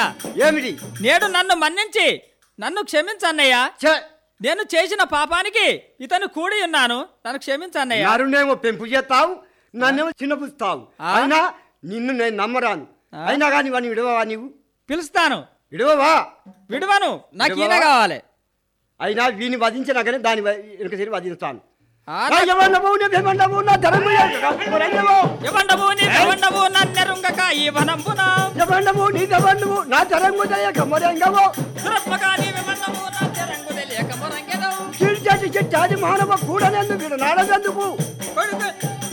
ఏమిటి నేడు నన్ను మన్నించి నన్ను క్షమించన్నయ్య ఛే, నేను చేసిన పాపానికి ఇతను కూడి ఉన్నాను నన్ను క్షమించన్నయ్య నరునేమో పెంపు చేస్తావు నన్నేమో చిన్నపుస్తావు ఆ? అయినా నిన్ను నేను నమ్మరాను ఆ? అయినా కానీ వాడిని విడవవా నీవు పిలుస్తాను విడవవా విడువను నాకు ఈయన విడువవా? కావాలి అయినా వీని వధించినాకనే దాని వెనుక తిరిగి వధిస్తాను ఆ, నా యవ్వనము, నీ భీమన్నము, నా ధనము, యవ్వనము, ఎవండము నీ ఎవండము నన్నెరుంగక ఈ వనంబున యవ్వనము, నీ ధనము, నా ధనము దయక మొరంగము. దురత్మక నీ వివన్నము నన్నెరంగు తెలియక మొరంగెదవు. కీర్చటి చిట్టాది మానవ కూడనెందుకు వీడు నాడదెందుకు కొడుకు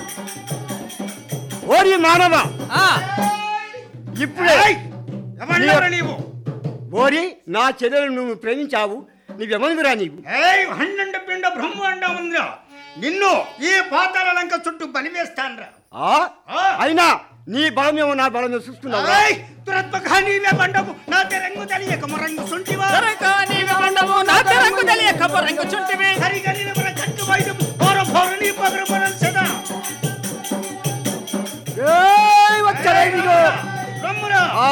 ఓరి మానవ ఆ, ఇప్పుడే ఎవరు నీవు ఓరి నా చెల్లెలు నువ్వు ప్రేమించావు నువ్వెమందురా నీవు ఏయ్ హండండ పిండ బ్రహ్మాండ ఉందిరా నిన్ను ఈ పాతాల లంక చుట్టూ బలివేస్తాన్రా ఆ? ఆ. అయినా నీ బలమేమో నా బలమేమో చూసుకున్నావా ఏయ్ దురత్మక నీవే మండపు నా తెరంగు తెలియక మరంగు సుంటివా దొరక నీ వివన్నము నన్నెరంగు తెలియక మొరంగు చుంటివి సరిగా నిలబడ కట్టు వైద్యం పోర పోర నీ పగర పరం సదా ఏయ్, వచ్చారా ఇదిగో. రమ్మురా ఆ.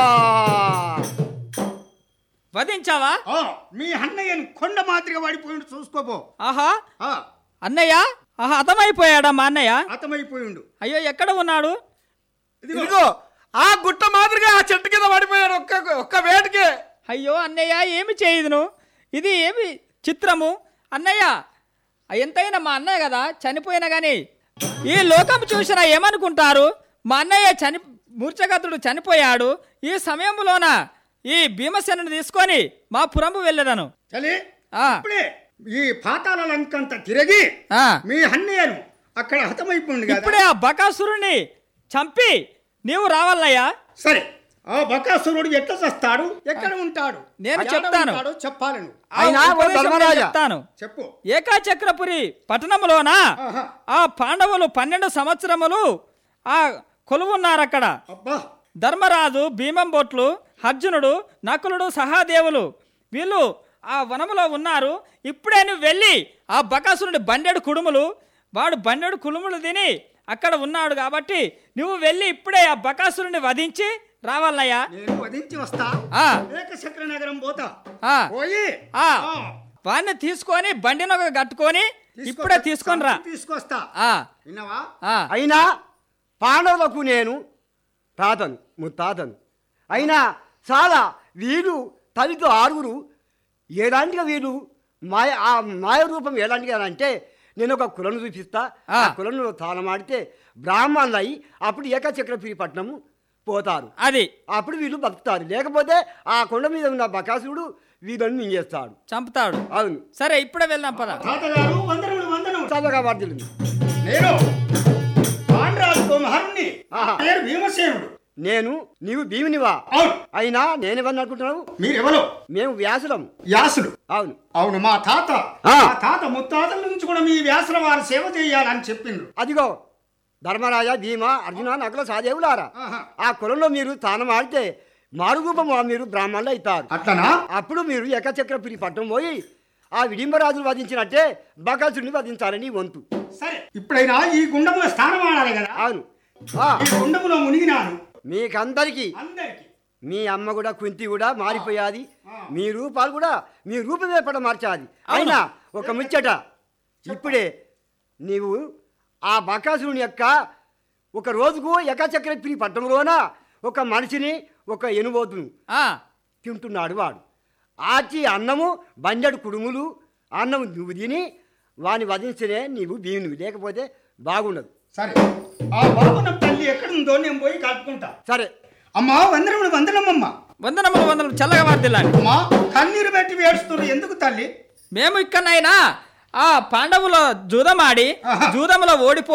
వధించావా ఆ, మీ అన్నయ్యను కొండ మాదిరిగా వాడిపోయిండు చూసుకోపో ఆహా ఆ, అన్నయ్య ఆహా అతమైపోయాడా మా అన్నయ్య హతమైపోయిండు అయ్యో ఎక్కడ ఉన్నాడు ఇదిగో ఇదిగో ఆ గుట్ట మాదిరిగా ఆ చెట్టు కింద పడిపోయాడు ఒక్క ఒక్క వేటకే అయ్యో అన్నయ్య ఏమి చేయదును ఇది ఏమి చిత్రము అన్నయ్య ఎంతైనా మా అన్నయ్య కదా చనిపోయినా గాని ఈ లోకం చూసినా ఏమనుకుంటారు మా అన్నయ్య చని మూర్ఛగతుడు చనిపోయాడు ఈ సమయంలోన ఈ భీమసేనుని తీసుకొని మా పురంబు వెళ్ళదను చలి ఆ. ఇప్పుడే ఈ పాతాల లంకంత తిరిగి ఆ, మీ అన్నయ్యను అక్కడ హతమైపోయింది కదా ఇప్పుడే ఆ బకాసురుణ్ణి చంపి నీవు రావాలయ్యా సరే ఆ బకాసురుడు ఎట్లా చస్తాడు ఎక్కడ ఉంటాడు నేను ఎక్కడ చెప్తాను. ఉంటాడో చెప్పాలి నువ్వు ఆ అయినా ఓ ఉపదేశం నేను ధర్మరాజా. చెప్తాను చెప్పు ఏకాచక్రపురి పట్టణంలోన ఆహా. ఆ పాండవులు పన్నెండు సంవత్సరములు ఆ కొలువున్నారు అక్కడ అబ్బా ధర్మరాజు భీమం బొట్లు అర్జునుడు నకులుడు సహాదేవులు వీళ్ళు ఆ వనములో ఉన్నారు ఇప్పుడే నువ్వు వెళ్ళి ఆ బకాసురుడి బండెడు కుడుములు వాడు బండెడు కుడుములు తిని అక్కడ ఉన్నాడు కాబట్టి నువ్వు వెళ్ళి ఇప్పుడే ఆ బకాసురుడిని వధించి రావాలయ్యా నేను వధించి వస్తా ఆ, ఏకచక్ర నగరం పోతా ఆ, పోయి ఆ. ఆ, వాడిని తీసుకొని బండిని ఒక కట్టుకొని తీసుకొస్తా. ఇప్పుడే తీసుకొని రా తీసుకొస్తా ఆ, విన్నావా ఆ. అయినా పాండవులకు నేను తాతను ముత్తాతను అయినా చాలా వీళ్ళు తల్లితో ఆరుగురు ఎలాంటిగా వీళ్ళు మాయ ఆ మాయ రూపం ఎలాంటిగా అంటే నేను ఒక కులను చూపిస్తా ఆ ఆ. కులను తాళమాడితే బ్రాహ్మణులు అయి అప్పుడు ఏకచక్రపురి పట్నము పోతారు అది అప్పుడు వీళ్ళు బతుకుతారు లేకపోతే ఆ కొండ మీద ఉన్న బకాసురుడు వీళ్ళని మింగేస్తాడు చంపుతాడు అవును సరే ఇప్పుడే వెళ్దాం పద తాతగారు వందనములు వందనములు చల్లగా వర్ధిల్లుంది నేను పాండరాజు మహర్ణి ఆహా. పేరు భీమసేనుడు నేను నీవు భీమునివా అవును అయినా నేనేమని అనుకుంటున్నావు మీరెవరు మేము వ్యాసులం వ్యాసుడు అవును అవును మా తాత ఆ. మా తాత ముత్తాతల నుంచి కూడా మీ వ్యాసుల వారు సేవ చేయాలని చెప్పిండ్రు అదిగో ధర్మరాజ భీమ అర్జున నకుల సాదేవులారా ఆహా. ఆ కులంలో మీరు తానం ఆడితే మారురూపం మీరు బ్రాహ్మణులు అవుతారు అట్లనా అప్పుడు మీరు ఏకచక్రపురి పట్టణం పోయి ఆ విడింబరాజును వధించినట్టే బకాసుడిని వధించాలని వంతు సరే ఇప్పుడైనా ఈ గుండములో స్థానం ఆడాలి కదా అవును ఆ, ఈ గుండములో మునిగినాను మీకందరికీ అందరికి మీ అమ్మ కూడా కుంతి కూడా మారిపోయాది మీ రూపాలు కూడా మీ రూపమే పడ మార్చాది అయినా ఒక ముచ్చట ఇప్పుడే నీవు ఆ బకాసురుని యొక్క ఒక రోజుకు ఏకచక్రపురి పట్టణంలోన ఒక మనిషిని ఒక ఎనుబోతును ఆ, తింటున్నాడు వాడు ఆచి అన్నము బండెడు కుడుములు అన్నం నువ్వు తిని వాని వధించనే నీవు భీమునివి లేకపోతే బాగుండదు సరే ఆ బాబున తల్లి ఎక్కడుందో నేను పోయి కలుపుకుంటా సరే అమ్మా వందనములు వందనమమ్మ వందనములు వందనములు చల్లగా వర్దిల్లాలి అమ్మా కన్నీరు పెట్టి వేడుస్తున్నారు ఎందుకు తల్లి మేము ఇక్కడనైనా ఆ పాండవుల జూదమాడి ఆహా. జూదములో ఓడిపో